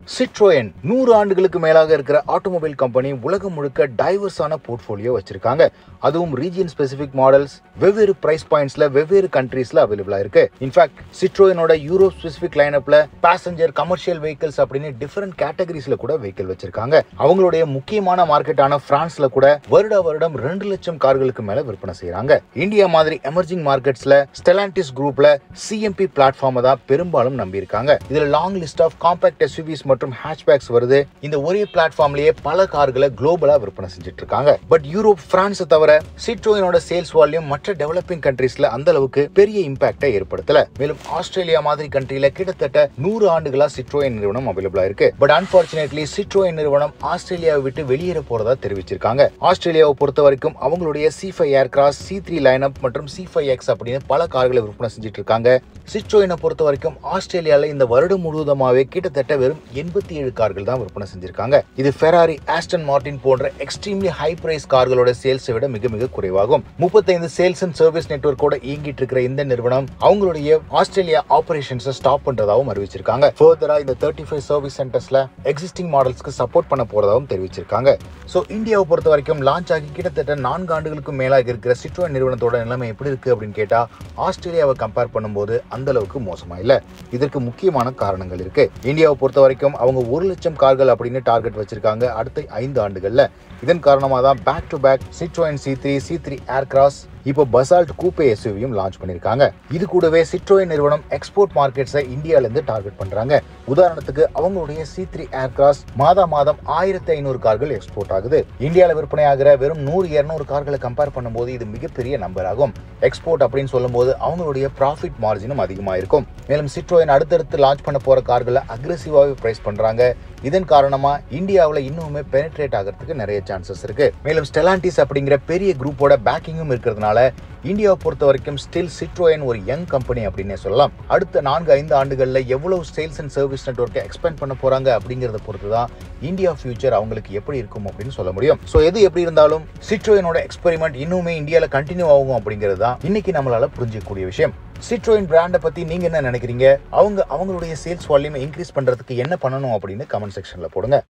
Citroen நூறு ஆண்டுகளுக்கு மேலாக இருக்கிற ஆட்டோமொபைல் கம்பெனி உலகம் முழுக்க டைவர்ஸான போர்ட்ஃபோலியோ வச்சிருக்காங்க அதுவும் ரீஜியன் ஸ்பெசிபிக் மாடல்ஸ் வெவ்வேறு பிரைஸ் பாயிண்ட்ஸ்ல வெவ்வேறு கண்ட்ரீஸ்ல அவைலபிளா இருக்கு இன்ஃபேக்ட் சிட்ரோயனோட யூரோப் ஸ்பெசிபிக் லைனப்ல பேசஞ்சர் கமர்ஷியல் வெஹிக்கிள்ஸ் அப்படின்னு டிஃபரெண்ட் கேட்டகரிஸ்ல கூட வெஹிக்கிள் வச்சிருக்காங்க அவங்களுடைய முக்கியமான மார்க்கெட்டான பிரான்ஸ்ல கூட வருட வருடம் ரெண்டு லட்சம் கார்களுக்கு மேல விற்பனை செய்யறாங்க இந்தியா மாதிரி எமர்ஜிங் மார்க்கெட்ஸ்ல ஸ்டெலாண்டிஸ் குரூப்ல சிஎம்பி பிளாட்ஃபார்மை தான் பெரும்பாலும் நம்பியிருக்காங்க இதுல long list of compact SUVs மற்றும் ஹேட்ச்பேக்ஸ் வருது இந்த ஒரே பிளாட்ஃபார்ம்லயே பல கார்களை குளோபலா விற்பனை செஞ்சுட்டு இருக்காங்க பட் யூரோப் பிரான்ஸை தவிர சிட்ரோயினோட சேல்ஸ் வால்யூம் மற்ற டெவலப்பிங் கண்ட்ரீஸ்ல அந்த அளவுக்கு பெரிய இம்பாக்டை ஏற்படுத்தல மேலும் ஆஸ்திரேலியா மாதிரி கண்ட்ரில கிட்டத்தட்ட நூறு ஆண்டுகளா சிட்ரோயின் நிறுவனம் அவைலபிளா இருக்கு பட் அன்பார்ச்சுனேட்லி சிட்ரோயின் நிறுவனம் ஆஸ்திரேலியாவை விட்டு வெளியேற போறதா தெரிவிச்சிருக்காங்க ஆஸ்திரேலியாவை பொறுத்த வரைக்கும் அவங்களுடைய C five Aircross C three lineup மற்றும் சி ஃபைவ் எக்ஸ் அப்படின்னு பல கார்களை விற்பனை செஞ்சுட்டு இருக்காங்க சிட்ரோயினை பொறுத்த வரைக்கும் ஆஸ்திரேலியால இந்த வருடம் முழுவதுமாவே கிட்டத்தட்ட வெறும் எண்பத்தி ஏழு கார்கள் தான் விற்பனை செஞ்சிருக்காங்க இது ஃபெராரி ஆஸ்டன் மார்டின் போன்ற எக்ஸ்ட்ரீம்லி ஹை பிரைஸ் கார்களோட சேல்ஸை விட மிக மிக குறைவாகும் முப்பத்தைந்து சேல்ஸ் அண்ட் சர்வீஸ் நெட்வொர்க்கோட இயங்கிட்டு இருக்கிற இந்த நிறுவனம் அவங்களுடைய ஆஸ்திரேலியா ஆபரேஷன்ஸை ஸ்டாப் பண்றதாகவும் அறிவிச்சிருக்காங்க ஃபர்தரா இந்த தேர்ட்டி ஃபைவ் சர்வீஸ் சென்டர்ஸ்ல எக்ஸிஸ்டிங் மாடல்ஸ்க்கு சப்போர்ட் பண்ண போறதாகவும் தெரிவிச்சிருக்காங்க ஸோ இந்தியாவை பொறுத்த வரைக்கும் லான்ச் ஆகி கிட்டத்தட்ட நான்கு ஆண்டுகளுக்கும் மேலாக இருக்கிற சிட்ரோன் நிறுவனத்தோட நிலைமை எப்படி இருக்கு அப்படின்னு கேட்டா ஆஸ்திரேலியாவை கம்பேர் பண்ணும்போது அந்த அளவுக்கு மோசமா இல்ல இதற்கு முக்கியமான காரணங்கள் இருக்கு இந்தியாவை பொறுத்த வரைக்கும் அவங்க ஒரு லட்சம் கார்கள் அப்படின்னு டார்கெட் வச்சிருக்காங்க அடுத்த ஐந்து ஆண்டுகள்ல இதன் காரணமாக தான் back to back Citroen C three C three Aircross இப்போ பசால்ட் கூப்பே எஸ்யூவியும் லான்ச் பண்ணிருக்காங்க இது கூடவே சிட்ரோயின் நிறுவனம் எக்ஸ்போர்ட் மார்க்கெட்ஸை இந்தியால இருந்து டார்கெட் பண்றாங்க உதாரணத்துக்கு அவங்களுடைய சி த்ரீ ஏர்கிராஸ் மாதா மாதம் ஆயிரத்தி ஐநூறு கார்கள் எக்ஸ்போர்ட் ஆகுது இந்தியாவில் விற்பனை ஆகிற வெறும் நூறு இருநூறு கார்களை கம்பேர் பண்ணும்போது இது மிகப்பெரிய நம்பர் ஆகும் எக்ஸ்போர்ட் அப்படின்னு சொல்லும்போது அவங்களுடைய ப்ராஃபிட் மார்ஜினும் அதிகமாக இருக்கும் மேலும் சிட்ரோயின் அடுத்தடுத்து லான்ச் பண்ண போற கார்களை அக்ரெசிவாகவே பிரைஸ் பண்றாங்க இதன் காரணமா இந்தியாவில் இன்னுமே பெனிட்ரேட் ஆகிறதுக்கு நிறைய சான்சஸ் இருக்கு மேலும் ஸ்டெலாண்டிஸ் அப்படிங்கிற பெரிய குரூப்போட பேக்கிங்கும் இருக்கிறதுனால இந்தியாவை பொறுத்த வரைக்கும் ஸ்டில் சிட்ரோயன் ஒரு யங் கம்பெனி அப்படின்னே சொல்லலாம் அடுத்த நான்கு ஐந்து ஆண்டுகளில் எவ்வளவு சேல்ஸ் அண்ட் சர்வீஸ் நெட்ஒர்க்கை எக்ஸ்பேண்ட் பண்ண போறாங்க அப்படிங்கிறத பொறுத்து தான் இந்தியா ஃபியூச்சர் அவங்களுக்கு எப்படி இருக்கும் அப்படின்னு சொல்ல முடியும் ஸோ எது எப்படி இருந்தாலும் சிட்ரோயனோட எக்ஸ்பெரிமெண்ட் இன்னுமே இந்தியாவில் கண்டினியூ ஆகும் அப்படிங்கிறது தான் இன்னைக்கு நம்மளால புரிஞ்சிக்கக்கூடிய விஷயம் சிட்ரோயின் பிராண்டை பத்தி நீங்க என்ன நினைக்கிறீங்க அவங்க அவங்களுடைய சேல்ஸ் வால்யூமை இன்க்ரீஸ் பண்றதுக்கு என்ன பண்ணணும் அப்படின்னு கமெண்ட் செக்ஷன்ல போடுங்க